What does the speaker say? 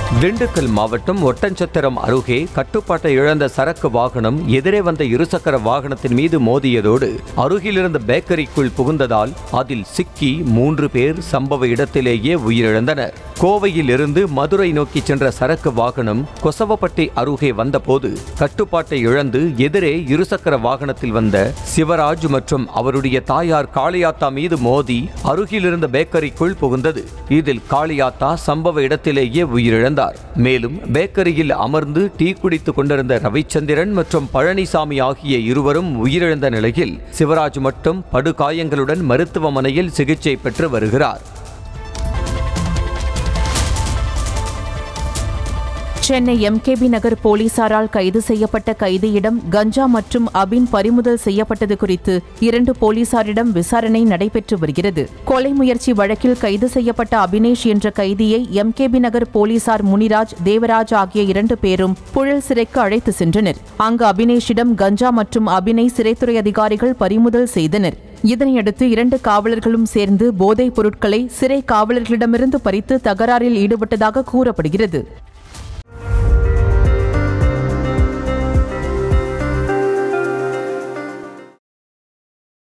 திண்டுக்கல் மாவட்டம் ஒட்டஞ்சத்திரம் அருகே கட்டுப்பாட்டை இழந்த சரக்கு வாகனம் எதிரே வந்த இருசக்கர வாகனத்தின் மீது மோதியதோடு அருகிலிருந்த பேக்கரிக்குள் புகுந்ததால் அதில் சிக்கி மூன்று பேர் சம்பவ இடத்திலேயே உயிரிழந்தனர் கோவையில் இருந்து மதுரை நோக்கி சென்ற சரக்கு வாகனம் கொசவப்பட்டி அருகே வந்தபோது கட்டுப்பாட்டை இழந்து எதிரே இருசக்கர வாகனத்தில் வந்த சிவராஜ் மற்றும் அவருடைய தாயார் காளியாத்தா மீது மோதி அருகிலிருந்த பேக்கரிக்குள் புகுந்தது இதில் காளியாத்தா சம்பவ இடத்திலேயே உயிரிழந்தார் மேலும் பேக்கரியில் அமர்ந்து டீ குடித்துக் கொண்டிருந்த ரவிச்சந்திரன் மற்றும் பழனிசாமி ஆகிய இருவரும் உயிரிழந்த நிலையில் சிவராஜ் மட்டும் படுகாயங்களுடன் மருத்துவமனையில் சிகிச்சை பெற்று வருகிறார் சென்னை எம்கேபி நகர் போலீசாரால் கைது செய்யப்பட்ட கைதியிடம் கஞ்சா மற்றும் அபின் பறிமுதல் செய்யப்பட்டது குறித்து இரண்டு போலீசாரிடம் விசாரணை நடைபெற்று வருகிறது கொலை முயற்சி வழக்கில் கைது செய்யப்பட்ட அபினேஷ் என்ற கைதியை எம்கேபி நகர் போலீசார் முனிராஜ் தேவராஜ் ஆகிய இரண்டு பேரும் புழல் சிறைக்கு அழைத்து சென்றனர் அங்கு அபினேஷிடம் கஞ்சா மற்றும் அபினை சிறைத்துறை அதிகாரிகள் பறிமுதல் செய்தனர் இதனையடுத்து இரண்டு காவலர்களும் சேர்ந்து போதைப் பொருட்களை சிறை காவலர்களிடமிருந்து பறித்து தகராறில் ஈடுபட்டதாக கூறப்படுகிறது